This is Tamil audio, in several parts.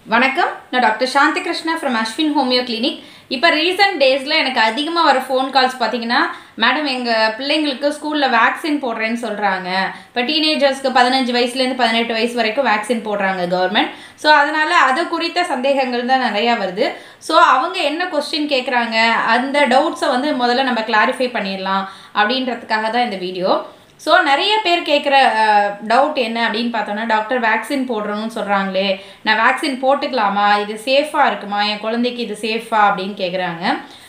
வணக்கம் நான் doctor Shanthi Krishna from Ashwin homeo clinic இப்போ ரீசெண்ட் டேஸில் எனக்கு அதிகமாக வர ஃபோன் கால்ஸ் பார்த்தீங்கன்னா மேடம் எங்கள் பிள்ளைங்களுக்கு ஸ்கூலில் வேக்சின் போடுறேன்னு சொல்கிறாங்க இப்போ டீனேஜர்ஸ்க்கு பதினஞ்சு வயசுலேருந்து பதினெட்டு வயசு வரைக்கும் வேக்சின் போடுறாங்க கவர்மெண்ட் ஸோ அதனால் அது குறித்த சந்தேகங்கள் தான் நிறையா வருது ஸோ அவங்க என்ன கொஸ்டின் கேட்குறாங்க அந்த டவுட்ஸை வந்து முதல்ல நம்ம கிளாரிஃபை பண்ணிடலாம் அப்படின்றதுக்காக தான் இந்த வீடியோ ஸோ நிறைய பேர் கேட்குற டவுட் என்ன அப்படின்னு பார்த்தோன்னா டாக்டர் வேக்சின் போடுறோன்னு சொல்கிறாங்களே நான் வேக்சின் போட்டுக்கலாமா இது சேஃபாக இருக்குமா என் குழந்தைக்கு இது சேஃபா அப்படின்னு கேட்குறாங்க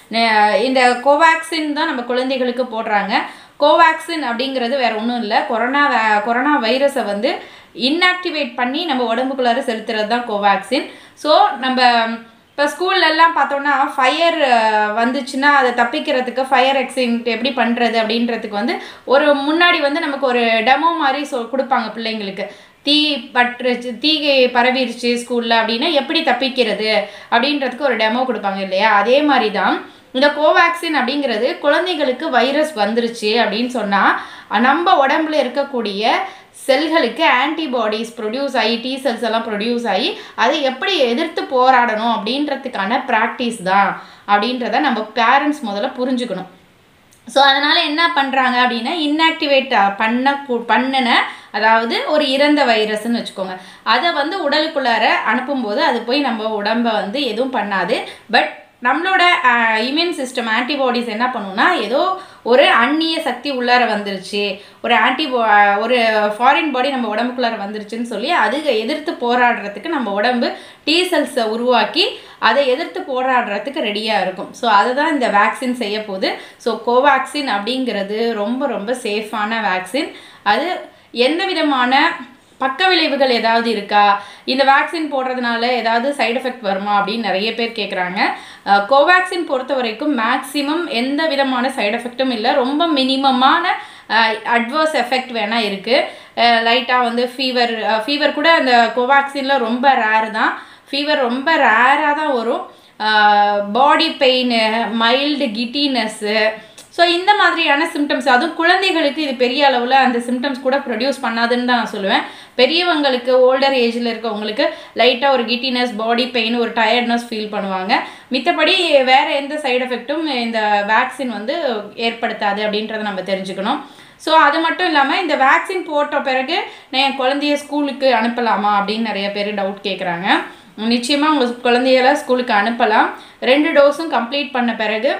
இந்த கோவேக்சின் தான் நம்ம குழந்தைகளுக்கு போடுறாங்க கோவேக்சின் அப்படிங்கிறது வேற ஒன்றும் இல்லை கொரோனா கொரோனா வைரஸை வந்து இன்ஆக்டிவேட் பண்ணி நம்ம உடம்புக்குள்ளார செலுத்துறது தான் கோவேக்சின் ஸோ நம்ம இப்போ ஸ்கூல்லலாம் பார்த்தோன்னா ஃபயர் வந்துச்சுன்னா அதை தப்பிக்கிறதுக்கு ஃபயர் எக்ஸிங்ட் எப்படி பண்ணுறது அப்படின்றதுக்கு வந்து ஒரு முன்னாடி வந்து நமக்கு ஒரு டெமோ மாதிரி சொ கொடுப்பாங்க பிள்ளைங்களுக்கு தீ பற்றுச்சு தீ பரவிருச்சு ஸ்கூலில் அப்படின்னா எப்படி தப்பிக்கிறது அப்படின்றதுக்கு ஒரு டெமோ கொடுப்பாங்க இல்லையா அதே மாதிரி தான் இந்த கோவேக்சின் அப்படிங்கிறது குழந்தைகளுக்கு வைரஸ் வந்துருச்சு அப்படின்னு சொன்னால் நம்ம உடம்புல இருக்கக்கூடிய செல்களுக்கு ஆன்டிபாடிஸ் ப்ரொடியூஸ் ஆகி டி செல்ஸ் எல்லாம் ப்ரொடியூஸ் ஆகி அதை எப்படி எதிர்த்து போராடணும் அப்படின்றதுக்கான ப்ராக்டிஸ் தான் அப்படின்றத நம்ம பேரண்ட்ஸ் முதல்ல புரிஞ்சுக்கணும் ஸோ அதனால் என்ன பண்ணுறாங்க அப்படின்னா இன்ஆக்டிவேட் பண்ண பண்ணின அதாவது ஒரு இறந்த வைரஸ்ன்னு வச்சுக்கோங்க அதை வந்து உடலுக்குள்ளார அனுப்பும்போது அது போய் நம்ம உடம்பை வந்து எதுவும் பண்ணாது பட் நம்மளோட இம்யூன் சிஸ்டம் ஆன்டிபாடிஸ் என்ன பண்ணுன்னா ஏதோ ஒரு அந்நிய சக்தி உள்ளார வந்துருச்சு ஒரு ஆன்டிபோ ஒரு ஃபாரின் பாடி நம்ம உடம்புக்குள்ளார வந்துருச்சுன்னு சொல்லி அது எதிர்த்து போராடுறதுக்கு நம்ம உடம்பு டி செல்ஸை உருவாக்கி அதை எதிர்த்து போராடுறதுக்கு ரெடியாக இருக்கும் ஸோ அதை தான் இந்த வேக்சின் செய்ய போகுது ஸோ கோவேக்சின் அப்படிங்கிறது ரொம்ப ரொம்ப சேஃபான வேக்சின் அது எந்த விதமான பக்க விளைவுகள் ஏதாவது இருக்கா இந்த வேக்சின் போடுறதுனால ஏதாவது சைடு எஃபெக்ட் வருமா அப்படின்னு நிறைய பேர் கேட்குறாங்க கோவேக்சின் பொறுத்த வரைக்கும் மேக்ஸிமம் எந்த விதமான சைடு எஃபெக்ட்டும் இல்லை ரொம்ப மினிமமான அட்வர்ஸ் எஃபெக்ட் வேணால் இருக்குது லைட்டாக வந்து ஃபீவர் ஃபீவர் கூட அந்த கோவேக்சினில் ரொம்ப ரேர் தான் ஃபீவர் ரொம்ப ரேராக தான் வரும் body pain mild giddiness so இந்த மாதிரியான சிம்டம்ஸ் அதுவும் குழந்தைகளுக்கு இது பெரிய அளவில் அந்த சிம்டம்ஸ் கூட ப்ரொடியூஸ் பண்ணாதுன்னு தான் நான் சொல்லுவேன் பெரியவங்களுக்கு ஓல்டர் ஏஜில் இருக்கவங்களுக்கு லைட்டாக ஒரு கிட்டினஸ் பாடி பெயின் ஒரு டயர்ட்னஸ் ஃபீல் பண்ணுவாங்க மித்தபடி வேறு எந்த சைடு எஃபெக்ட்டும் இந்த வேக்சின் வந்து ஏற்படுத்தாது அப்படின்றத நம்ம தெரிஞ்சுக்கணும் ஸோ அது மட்டும் இல்லாமல் இந்த வேக்சின் போட்ட பிறகு நான் என் குழந்தைய ஸ்கூலுக்கு அனுப்பலாமா அப்படின்னு நிறைய பேர் டவுட் கேட்குறாங்க நிச்சயமாக உங்கள் குழந்தைகளை ஸ்கூலுக்கு அனுப்பலாம் ரெண்டு டோஸும் கம்ப்ளீட் பண்ண பிறகு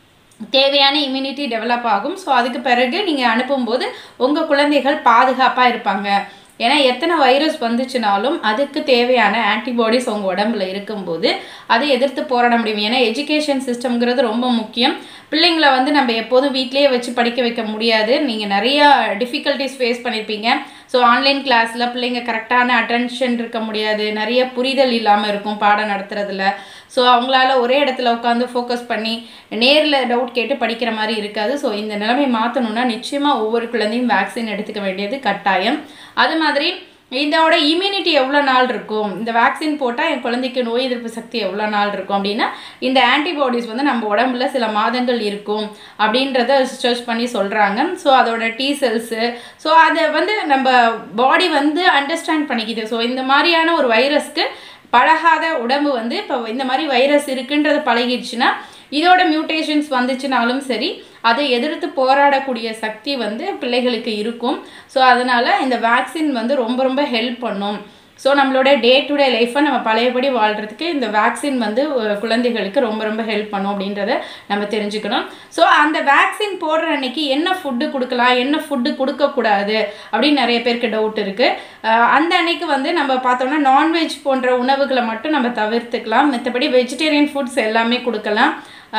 தேவையான இம்யூனிட்டி டெவலப் ஆகும் ஸோ அதுக்கு பிறகு நீங்கள் அனுப்பும்போது உங்கள் குழந்தைகள் பாதுகாப்பாக இருப்பாங்க ஏன்னா எத்தனை வைரஸ் வந்துச்சுனாலும் அதுக்கு தேவையான ஆன்டிபாடிஸ் உங்கள் உடம்புல இருக்கும்போது அதை எதிர்த்து போராட முடியும் ஏன்னா எஜுகேஷன் சிஸ்டம்ங்கிறது ரொம்ப முக்கியம் பிள்ளைங்களை வந்து நம்ம எப்போதும் வீட்லேயே வச்சு படிக்க வைக்க முடியாது நீங்கள் நிறையா டிஃபிகல்ட்டிஸ் ஃபேஸ் பண்ணியிருப்பீங்க ஸோ ஆன்லைன் கிளாஸில் பிள்ளைங்க கரெக்டான அட்டென்ஷன் இருக்க முடியாது நிறைய புரிதல் இல்லாமல் இருக்கும் பாடம் நடத்துறதுல ஸோ அவங்களால ஒரே இடத்துல உட்காந்து ஃபோக்கஸ் பண்ணி நேரில் டவுட் கேட்டு படிக்கிற மாதிரி இருக்காது ஸோ இந்த நிலைமை மாற்றணுன்னா நிச்சயமாக ஒவ்வொரு குழந்தையும் வேக்சின் எடுத்துக்க வேண்டியது கட்டாயம் அது மாதிரி இதோட இம்யூனிட்டி எவ்வளோ நாள் இருக்கும் இந்த வேக்சின் போட்டால் என் குழந்தைக்கு நோய் எதிர்ப்பு சக்தி எவ்வளோ நாள் இருக்கும் அப்படின்னா இந்த ஆன்டிபாடிஸ் வந்து நம்ம உடம்புல சில மாதங்கள் இருக்கும் அப்படின்றத ரிசர்ச் பண்ணி சொல்கிறாங்க ஸோ அதோட டி செல்ஸு ஸோ அதை வந்து நம்ம பாடி வந்து அண்டர்ஸ்டாண்ட் பண்ணிக்குது ஸோ இந்த மாதிரியான ஒரு வைரஸ்க்கு பழகாத உடம்பு வந்து இப்போ இந்த மாதிரி வைரஸ் இருக்குன்றது பழகிடுச்சுன்னா இதோட மியூட்டேஷன்ஸ் வந்துச்சுனாலும் சரி அதை எதிர்த்து போராடக்கூடிய சக்தி வந்து பிள்ளைகளுக்கு இருக்கும் ஸோ அதனால் இந்த வேக்சின் வந்து ரொம்ப ரொம்ப ஹெல்ப் பண்ணும் ஸோ நம்மளோட டே டு டே லைஃப்பை நம்ம பழையபடி வாழ்கிறதுக்கு இந்த வேக்சின் வந்து குழந்தைகளுக்கு ரொம்ப ரொம்ப ஹெல்ப் பண்ணும் அப்படின்றத நம்ம தெரிஞ்சுக்கணும் ஸோ அந்த வேக்சின் போடுற அன்னைக்கு என்ன ஃபுட்டு கொடுக்கலாம் என்ன ஃபுட்டு கொடுக்கக்கூடாது அப்படின்னு நிறைய பேருக்கு டவுட் இருக்குது அந்த அன்னைக்கு வந்து நம்ம பார்த்தோம்னா நான்வெஜ் போன்ற உணவுகளை மட்டும் நம்ம தவிர்த்துக்கலாம் மற்றபடி வெஜிடேரியன் ஃபுட்ஸ் எல்லாமே கொடுக்கலாம்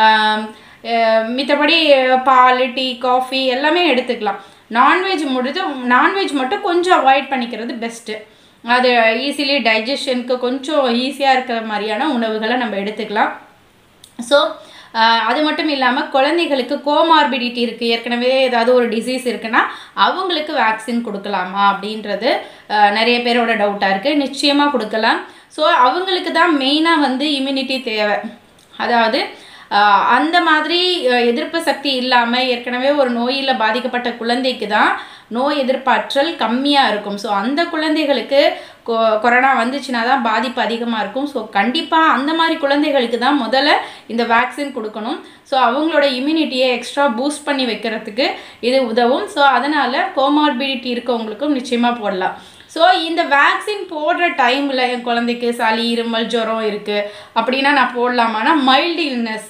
மித்தபடி பால் டீ காஃபி எல்லாமே எடுத்துக்கலாம் நான்வெஜ் முடிஞ்சு நான்வெஜ் மட்டும் கொஞ்சம் அவாய்ட் பண்ணிக்கிறது பெஸ்ட்டு அது ஈஸிலி டைஜஷனுக்கு கொஞ்சம் ஈஸியாக இருக்கிற மாதிரியான உணவுகளை நம்ம எடுத்துக்கலாம் ஸோ அது மட்டும் இல்லாமல் குழந்தைகளுக்கு கோமார்பிடிட்டி இருக்குது ஏற்கனவே ஏதாவது ஒரு டிசீஸ் இருக்குன்னா அவங்களுக்கு வேக்சின் கொடுக்கலாமா அப்படின்றது நிறைய பேரோட டவுட்டாக இருக்குது நிச்சயமாக கொடுக்கலாம் ஸோ அவங்களுக்கு தான் மெயினாக வந்து இம்யூனிட்டி தேவை அதாவது அந்த மாதிரி எதிர்ப்பு சக்தி இல்லாமல் ஏற்கனவே ஒரு நோயில் பாதிக்கப்பட்ட குழந்தைக்கு தான் நோய் எதிர்ப்பாற்றல் கம்மியாக இருக்கும் ஸோ அந்த குழந்தைகளுக்கு கொ- கொரோனா வந்துச்சுன்னா தான் பாதிப்பு அதிகமாக இருக்கும் ஸோ கண்டிப்பாக அந்த மாதிரி குழந்தைகளுக்கு தான் முதல்ல இந்த வேக்சின் கொடுக்கணும் ஸோ அவங்களோட இம்யூனிட்டியை எக்ஸ்ட்ரா பூஸ்ட் பண்ணி வைக்கிறதுக்கு இது உதவும் ஸோ அதனால் கோமார்பிடிட்டி இருக்கவங்களுக்கும் நிச்சயமாக போடலாம் ஸோ இந்த வேக்சின் போடுற டைமில் என் குழந்தைக்கு சளி இருமல் ஜுரம் இருக்குது அப்படின்னா நான் போடலாமான்னா மைல்டு இல்னஸ்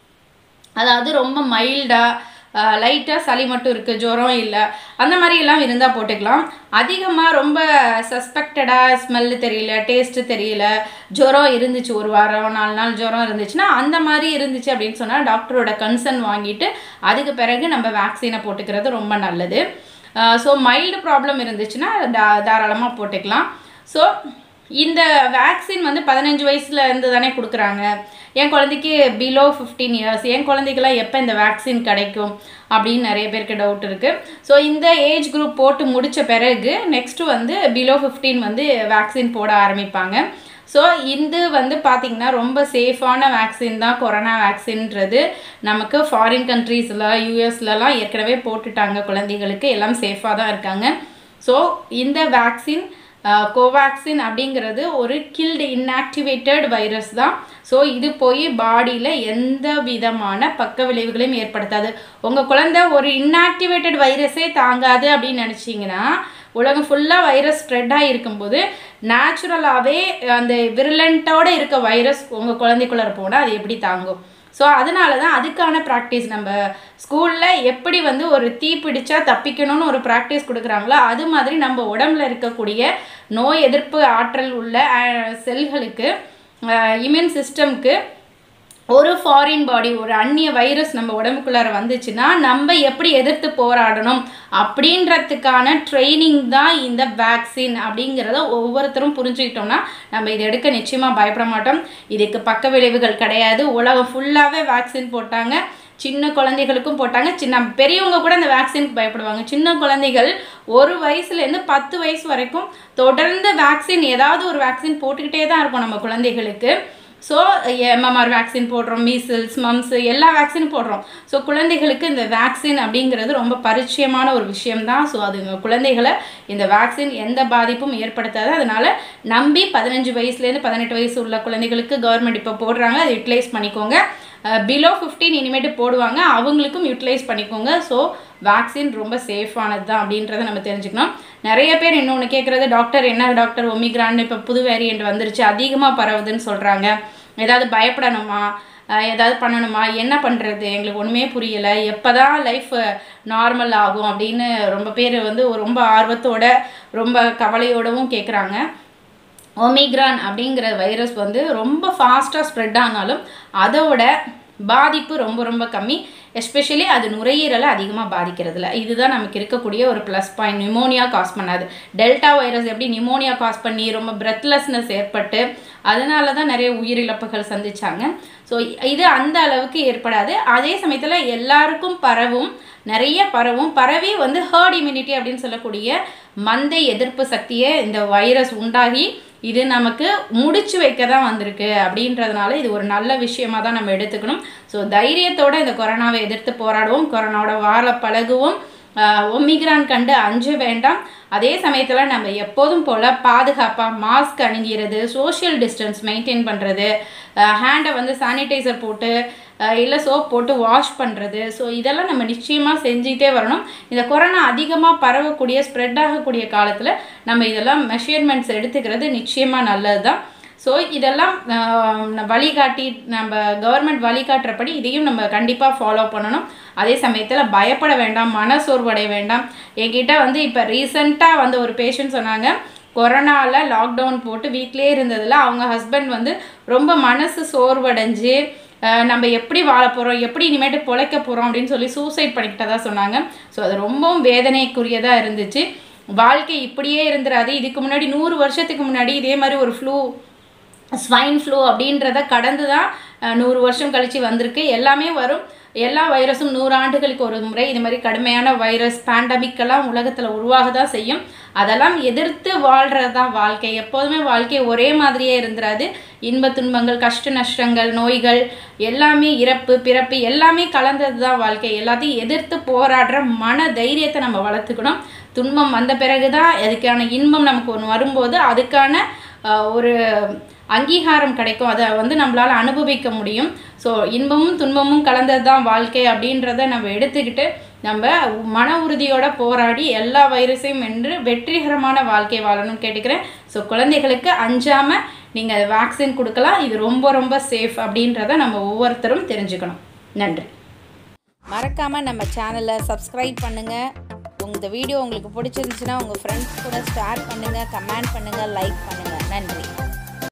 அதாவது ரொம்ப மைல்டாக லைட்டாக சளி மட்டும் இருக்குது ஜுரம் இல்லை அந்த மாதிரி எல்லாம் இருந்தால் போட்டுக்கலாம் அதிகமாக ரொம்ப சஸ்பெக்டடாக ஸ்மெல்லு தெரியல டேஸ்ட்டு தெரியல ஜுரம் இருந்துச்சு ஒரு வாரம் நாலு நாள் ஜுரம் இருந்துச்சுன்னா அந்த மாதிரி இருந்துச்சு அப்படின்னு சொன்னால் டாக்டரோட கன்சர்ன் வாங்கிட்டு அதுக்கு பிறகு நம்ம வேக்சினை போட்டுக்கிறது ரொம்ப நல்லது ஸோ மைல்டு ப்ராப்ளம் இருந்துச்சுன்னா தா தாராளமாக போட்டுக்கலாம் ஸோ இந்த வேக்சின் வந்து பதினஞ்சு வயசுல இருந்து தானே கொடுக்குறாங்க என் குழந்தைக்கு பிலோ ஃபிஃப்டீன் இயர்ஸ் என் குழந்தைக்கெல்லாம் எப்போ இந்த வேக்சின் கிடைக்கும் அப்படின்னு நிறைய பேருக்கு டவுட் இருக்குது ஸோ இந்த ஏஜ் குரூப் போட்டு முடித்த பிறகு நெக்ஸ்ட்டு வந்து பிலோ ஃபிஃப்டீன் வந்து வேக்சின் போட ஆரம்பிப்பாங்க ஸோ இது வந்து பார்த்திங்கன்னா ரொம்ப சேஃபான வேக்சின் தான் கொரோனா வேக்சின்றது நமக்கு ஃபாரின் கண்ட்ரீஸில் யூஎஸ்லலாம் ஏற்கனவே போட்டுட்டாங்க குழந்தைகளுக்கு எல்லாம் சேஃபாக தான் இருக்காங்க ஸோ இந்த வேக்சின் கோவேக்சின் அப்படிங்கிறது ஒரு கில்டு இன்ஆக்டிவேட்டட் வைரஸ் தான் ஸோ இது போய் பாடியில் எந்த விதமான பக்க விளைவுகளையும் ஏற்படுத்தாது உங்கள் குழந்தை ஒரு இன்ஆக்டிவேட்டட் வைரஸே தாங்காது அப்படின்னு நினச்சிங்கன்னா உலகம் ஃபுல்லாக வைரஸ் ஸ்ப்ரெட் ஆகிருக்கும்போது நேச்சுரலாகவே அந்த விரலண்ட்டோட இருக்க வைரஸ் உங்கள் குழந்தைக்குள்ளே போனால் அது எப்படி தாங்கும் ஸோ அதனால தான் அதுக்கான ப்ராக்டிஸ் நம்ம ஸ்கூலில் எப்படி வந்து ஒரு தீ பிடிச்சா தப்பிக்கணும்னு ஒரு ப்ராக்டிஸ் கொடுக்குறாங்களோ அது மாதிரி நம்ம உடம்புல இருக்கக்கூடிய நோய் எதிர்ப்பு ஆற்றல் உள்ள செல்களுக்கு இம்யூன் சிஸ்டம்க்கு ஒரு ஃபாரின் பாடி ஒரு அந்நிய வைரஸ் நம்ம உடம்புக்குள்ளார வந்துச்சுன்னா நம்ம எப்படி எதிர்த்து போராடணும் அப்படின்றதுக்கான ட்ரைனிங் தான் இந்த வேக்சின் அப்படிங்கிறத ஒவ்வொருத்தரும் புரிஞ்சுக்கிட்டோம்னா நம்ம இதை எடுக்க நிச்சயமாக பயப்பட மாட்டோம் இதுக்கு பக்க விளைவுகள் கிடையாது உலகம் ஃபுல்லாகவே வேக்சின் போட்டாங்க சின்ன குழந்தைகளுக்கும் போட்டாங்க சின்ன பெரியவங்க கூட இந்த வேக்சினுக்கு பயப்படுவாங்க சின்ன குழந்தைகள் ஒரு வயசுலேருந்து பத்து வயசு வரைக்கும் தொடர்ந்து வேக்சின் ஏதாவது ஒரு வேக்சின் போட்டுக்கிட்டே தான் இருக்கும் நம்ம குழந்தைகளுக்கு ஸோ எம்எம்ஆர் வேக்சின் போடுறோம் மீசில்ஸ் மம்ஸ் எல்லா வேக்சினும் போடுறோம் ஸோ குழந்தைகளுக்கு இந்த வேக்சின் அப்படிங்கிறது ரொம்ப பரிச்சயமான ஒரு விஷயம்தான் ஸோ அது குழந்தைகளை இந்த வேக்சின் எந்த பாதிப்பும் ஏற்படுத்தாது அதனால் நம்பி பதினஞ்சு வயசுலேருந்து பதினெட்டு வயசு உள்ள குழந்தைகளுக்கு கவர்மெண்ட் இப்போ போடுறாங்க அதை யூட்டிலைஸ் பண்ணிக்கோங்க பிலோ ஃபிஃப்டீன் இனிமேட்டு போடுவாங்க அவங்களுக்கும் யூட்டிலைஸ் பண்ணிக்கோங்க ஸோ வேக்சின் ரொம்ப சேஃபானது தான் அப்படின்றத நம்ம தெரிஞ்சுக்கணும் நிறைய பேர் இன்னொன்று கேட்குறது டாக்டர் என்ன டாக்டர் ஒமிக்ரான் இப்போ புது வேரியண்ட் வந்துருச்சு அதிகமாக பரவுதுன்னு சொல்கிறாங்க ஏதாவது பயப்படணுமா ஏதாவது பண்ணணுமா என்ன பண்ணுறது எங்களுக்கு ஒன்றுமே புரியலை எப்போ தான் லைஃப் நார்மல் ஆகும் அப்படின்னு ரொம்ப பேர் வந்து ரொம்ப ஆர்வத்தோட ரொம்ப கவலையோடவும் கேட்குறாங்க ஒமிக்ரான் அப்படிங்கிற வைரஸ் வந்து ரொம்ப ஃபாஸ்ட்டாக ஸ்ப்ரெட் ஆனாலும் அதோட பாதிப்பு ரொம்ப ரொம்ப கம்மி எஸ்பெஷலி அது நுரையீரலை அதிகமாக பாதிக்கிறதுல இதுதான் நமக்கு இருக்கக்கூடிய ஒரு ப்ளஸ் பாயிண்ட் நிமோனியா காஸ் பண்ணாது டெல்டா வைரஸ் எப்படி நிமோனியா காஸ் பண்ணி ரொம்ப பிரெத்லெஸ்னஸ் ஏற்பட்டு அதனால தான் நிறைய உயிரிழப்புகள் சந்திச்சாங்க ஸோ இது அந்த அளவுக்கு ஏற்படாது அதே சமயத்தில் எல்லாருக்கும் பரவும் நிறைய பரவும் பரவி வந்து ஹர்ட் இம்யூனிட்டி அப்படின்னு சொல்லக்கூடிய மந்தை எதிர்ப்பு சக்தியை இந்த வைரஸ் உண்டாகி இது நமக்கு முடிச்சு வைக்க தான் வந்திருக்கு அப்படின்றதுனால இது ஒரு நல்ல விஷயமா தான் நம்ம எடுத்துக்கணும் ஸோ தைரியத்தோட இந்த கொரோனாவை எதிர்த்து போராடுவோம் கொரோனாவோட வாழ பழகுவோம் ஒமிக்ரான் கண்டு அஞ்ச வேண்டாம் அதே சமயத்தில் நம்ம எப்போதும் போல் பாதுகாப்பாக மாஸ்க் அணிங்கிறது சோஷியல் டிஸ்டன்ஸ் மெயின்டைன் பண்ணுறது ஹேண்டை வந்து சானிடைசர் போட்டு இல்லை சோப் போட்டு வாஷ் பண்ணுறது ஸோ இதெல்லாம் நம்ம நிச்சயமாக செஞ்சுக்கிட்டே வரணும் இந்த கொரோனா அதிகமாக பரவக்கூடிய ஸ்ப்ரெட் ஆகக்கூடிய காலத்தில் நம்ம இதெல்லாம் மெஷர்மெண்ட்ஸ் எடுத்துக்கிறது நிச்சயமாக நல்லது தான் ஸோ இதெல்லாம் வழிகாட்டி நம்ம கவர்மெண்ட் வழிகாட்டுறபடி இதையும் நம்ம கண்டிப்பாக ஃபாலோ பண்ணணும் அதே சமயத்தில் பயப்பட வேண்டாம் மனசோர்வடைய வேண்டாம் என்கிட்ட வந்து இப்போ ரீசண்டாக வந்து ஒரு பேஷண்ட் சொன்னாங்க கொரோனாவில் லாக்டவுன் போட்டு வீட்டிலே இருந்ததில் அவங்க ஹஸ்பண்ட் வந்து ரொம்ப மனசு சோர்வடைஞ்சு நம்ம எப்படி வாழ போகிறோம் எப்படி இனிமேட்டு பொழைக்க போகிறோம் அப்படின்னு சொல்லி சூசைட் பண்ணிக்கிட்டதா சொன்னாங்க ஸோ அது ரொம்பவும் வேதனைக்குரியதாக இருந்துச்சு வாழ்க்கை இப்படியே இருந்துராது இதுக்கு முன்னாடி நூறு வருஷத்துக்கு முன்னாடி இதே மாதிரி ஒரு ஃப்ளூ ஸ்வைன் ஃப்ளூ அப்படின்றத கடந்து தான் நூறு வருஷம் கழித்து வந்திருக்கு எல்லாமே வரும் எல்லா வைரஸும் நூறு ஆண்டுகளுக்கு ஒரு முறை இது மாதிரி கடுமையான வைரஸ் பேண்டமிக்கெல்லாம் உலகத்தில் உருவாக தான் செய்யும் அதெல்லாம் எதிர்த்து வாழ்கிறது தான் வாழ்க்கை எப்போதுமே வாழ்க்கை ஒரே மாதிரியே இருந்துராது இன்ப துன்பங்கள் கஷ்ட நஷ்டங்கள் நோய்கள் எல்லாமே இறப்பு பிறப்பு எல்லாமே கலந்தது தான் வாழ்க்கை எல்லாத்தையும் எதிர்த்து போராடுற மன தைரியத்தை நம்ம வளர்த்துக்கணும் துன்பம் வந்த பிறகு தான் அதுக்கான இன்பம் நமக்கு ஒன்று வரும்போது அதுக்கான ஆஹ், ஒரு அங்கீகாரம் கிடைக்கும் அதை வந்து நம்மளால் அனுபவிக்க முடியும் ஸோ இன்பமும் துன்பமும் கலந்தது தான் வாழ்க்கை அப்படின்றத நம்ம எடுத்துக்கிட்டு நம்ம மன உறுதியோட போராடி எல்லா வைரஸையும் வென்று வெற்றிகரமான வாழ்க்கை வாழணும்னு கேட்டுக்கிறேன் ஸோ குழந்தைகளுக்கு அஞ்சாமல் நீங்கள் வேக்சின் கொடுக்கலாம் இது ரொம்ப ரொம்ப சேஃப் அப்படின்றத நம்ம ஒவ்வொருத்தரும் தெரிஞ்சுக்கணும் நன்றி மறக்காமல் நம்ம சேனலை சப்ஸ்கிரைப் பண்ணுங்கள் இந்த வீடியோ உங்களுக்கு பிடிச்சிருந்துச்சுன்னா உங்கள் ஃப்ரெண்ட்ஸ் கூட ஷேர் பண்ணுங்கள் கமெண்ட் பண்ணுங்கள் லைக் பண்ணுங்கள் நன்றி